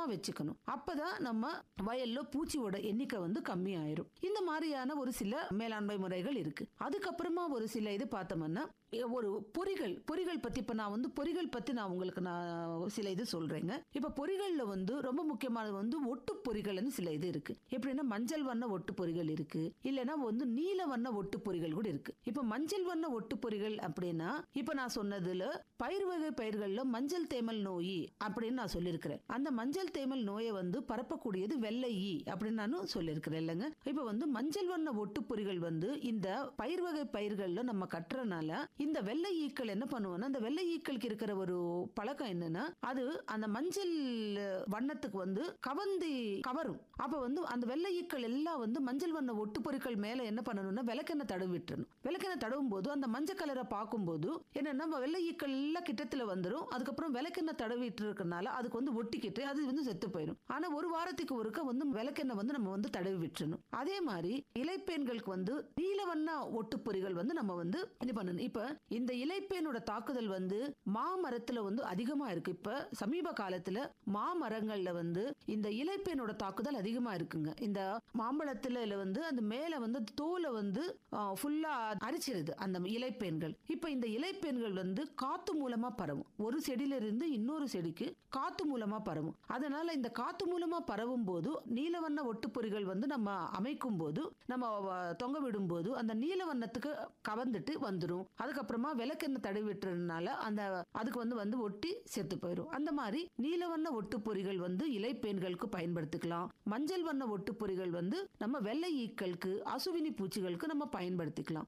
சுத்தமா வச்சுக்கணும் அப்பதான் நம்ம வயல்ல பூச்சியோட எண்ணிக்கை வந்து கம்மி ஆயிரும் இந்த மாதிரியான ஒரு சில மேலாண்மை முறைகள் இருக்கு அதுக்கப்புறமா ஒரு சில இது பார்த்தோம்னா எ- ஒரு பொறிகள் பொறிகள் பத்தி இப்ப நான் வந்து பொறிகள் பத்தி நான் உங்களுக்கு நான் சில இது சொல்றேங்க இப்ப பொறிகள்ல வந்து ரொம்ப முக்கியமானது வந்து ஒட்டு பொறிகள்னு சில இது இருக்கு எப்படின்னா மஞ்சள் வண்ண ஒட்டு பொறிகள் இருக்கு இல்லைன்னா வந்து நீல வண்ண ஒட்டு பொறிகள் கூட இருக்கு இப்ப மஞ்சள் வண்ண ஒட்டு பொறிகள் அப்படின்னா இப்ப நான் சொன்னதுல பயிர் வகை பயிர்கள்ல மஞ்சள் தேமல் நோய் அப்படின்னு நான் சொல்லியிருக்கிறேன் அந்த மஞ்சள் தேமல் நோயை வந்து பரப்பக்கூடியது வெள்ளை ஈ அப்படின்னு நானும் சொல்லியிருக்கிறேன் இல்லைங்க இப்ப வந்து மஞ்சள் வண்ண ஒட்டு பொறிகள் வந்து இந்த பயிர் வகை பயிர்கள்ல நம்ம கட்டுறதுனால இந்த வெள்ளை ஈக்கள் என்ன பண்ணுவோம்னா அந்த வெள்ளை ஈக்களுக்கு இருக்கிற ஒரு பழக்கம் என்னன்னா அது அந்த மஞ்சள் வண்ணத்துக்கு வந்து கவர்ந்து கவரும் அப்ப வந்து அந்த வெள்ளை ஈக்கள் எல்லாம் வந்து மஞ்சள் வண்ண ஒட்டு பொருட்கள் மேல என்ன பண்ணணும்னா விளக்கெண்ணெய் தடவி விட்டுறணும் விளக்கெண்ணெய் தடவும் போது அந்த மஞ்சள் கலரை பார்க்கும்போது என்னன்னா வெள்ளை ஈக்கள் எல்லாம் கிட்டத்துல வந்துடும் அதுக்கப்புறம் விளக்கெண்ணெய் தடவிட்டு இருக்கறனால அதுக்கு வந்து ஒட்டிக்கிட்டு அது வந்து செத்து போயிடும் ஆனா ஒரு வாரத்துக்கு ஒருக்க வந்து விளக்கெண்ணெய் வந்து நம்ம வந்து தடவி விட்டுறணும் அதே மாதிரி இலைப்பேன்களுக்கு வந்து நீல வண்ண ஒட்டுப்பொறிகள் வந்து நம்ம வந்து இது பண்ணணும் இப்ப இந்த இலைப்பேனோட தாக்குதல் வந்து மாமரத்துல வந்து அதிகமா இருக்கு இப்ப சமீப காலத்துல மாமரங்கள்ல வந்து இந்த இலைப்பேனோட தாக்குதல் அதிகமா இருக்குங்க இந்த மாம்பழத்துல இதுல வந்து அந்த மேல வந்து தோலை வந்து ஃபுல்லா அரிச்சிருது அந்த இலைப்பேன்கள் இப்ப இந்த இலைப்பேன்கள் வந்து காத்து மூலமா பரவும் ஒரு செடியில இருந்து இன்னொரு செடிக்கு காத்து மூலமா பரவும் அதனால இந்த காத்து மூலமா பரவும் போது நீலவண்ண ஒட்டுப்பொறிகள் வந்து நம்ம அமைக்கும் போது நம்ம வ- தொங்க விடும் போது அந்த நீல வண்ணத்துக்கு கவர்ந்துட்டு வந்துடும் அதுக்கப்புறமா விளக்கெண்ணெய் தடவி விட்டுறதுனால அந்த அதுக்கு வந்து வந்து ஒட்டி செத்து போயிடும் அந்த மாதிரி நீலவண்ண ஒட்டுப்பொறிகள் வந்து இலைப்பேன்களுக்கு பயன்படுத்திக்கலாம் மஞ்சள் வண்ண ஒட்டுப்பொறிகள் வந்து நம்ம வெள்ளை ஈக்களுக்கு அசுவினி பூச்சிகளுக்கு நம்ம பயன்படுத்திக்கலாம்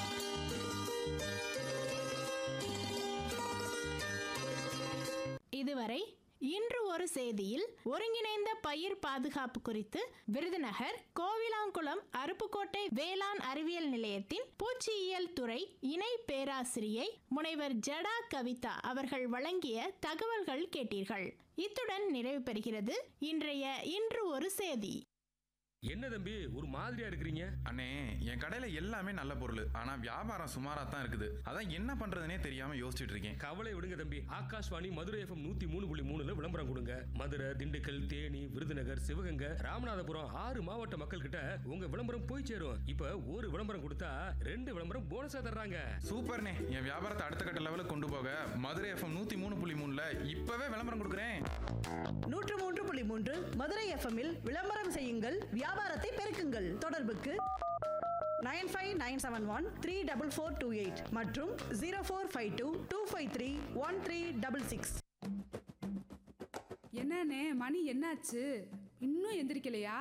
இதுவரை இன்று ஒரு செய்தியில் ஒருங்கிணைந்த பயிர் பாதுகாப்பு குறித்து விருதுநகர் கோவிலாங்குளம் அருப்புக்கோட்டை வேளாண் அறிவியல் நிலையத்தின் பூச்சியியல் துறை இணை பேராசிரியை முனைவர் ஜடா கவிதா அவர்கள் வழங்கிய தகவல்கள் கேட்டீர்கள் இத்துடன் நிறைவு பெறுகிறது இன்றைய இன்று ஒரு செய்தி என்ன தம்பி ஒரு மாதிரியா இருக்கிறீங்க அண்ணே என் கடையில எல்லாமே நல்ல பொருள் ஆனா வியாபாரம் சுமாரா தான் இருக்குது அதான் என்ன பண்றதுனே தெரியாம யோசிச்சுட்டு இருக்கேன் கவலை விடுங்க தம்பி ஆகாஷ்வாணி மதுரை எஃப்எம் நூத்தி மூணு புள்ளி மூணுல விளம்பரம் கொடுங்க மதுரை திண்டுக்கல் தேனி விருதுநகர் சிவகங்கை ராமநாதபுரம் ஆறு மாவட்ட மக்கள் கிட்ட உங்க விளம்பரம் போய் சேரும் இப்ப ஒரு விளம்பரம் கொடுத்தா ரெண்டு விளம்பரம் போனஸா தர்றாங்க சூப்பர்ண்ணே என் வியாபாரத்தை அடுத்த கட்ட லெவலுக்கு கொண்டு போக மதுரை எஃப்எம் நூத்தி மூணு புள்ளி மூணுல இப்பவே விளம்பரம் கொடுக்குறேன் நூற்று மூன்று புள்ளி மூன்று மதுரை எஃப்எம்மில் விளம்பரம் செய்யுங்கள் வியாபாரத்தை பெருக்குங்கள் தொடர்புக்கு nine five nine seven one three double four two eight மற்றும் zero four five two two five three one three double six என்னண்ணே மணி என்னாச்சு இன்னும் எந்திரிக்கலையா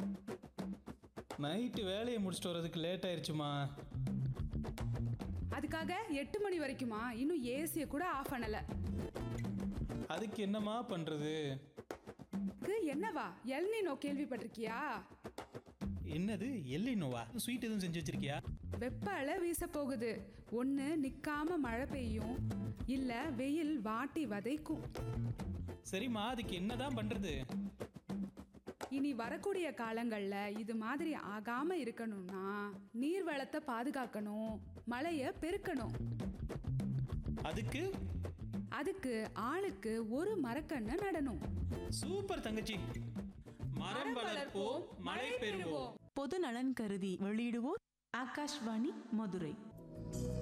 நைட்டு வேலையை முடிச்சுட்டு வரதுக்கு லேட் ஆயிடுச்சுமா அதுக்காக எட்டு மணி வரைக்குமா இன்னும் ஏசியை கூட ஆஃப் பண்ணல அதுக்கு என்னம்மா பண்ணுறது க்கு என்னவா எல்னினோ கேள்விப்பட்டிருக்கியா என்னது எல்லினோவா ஸ்வீட் எதுவும் செஞ்சு வச்சிருக்கியா வெப்ப அலை வீச போகுது ஒன்று நிற்காம மழை பெய்யும் இல்லை வெயில் வாட்டி வதைக்கும் சரிம்மா அதுக்கு என்னதான் பண்ணுறது இனி வரக்கூடிய காலங்களில் இது மாதிரி ஆகாம இருக்கணும்னா நீர் வளத்தை பாதுகாக்கணும் மழையை பெருக்கணும் அதுக்கு அதுக்கு ஆளுக்கு ஒரு மரக்கண்ணை நடணும் சூப்பர் தங்கச்சி மரம் வளர்ப்போம் மழை பெறுவோம் பொது நலன் கருதி வெளியிடுவோர் ஆகாஷ்வாணி மதுரை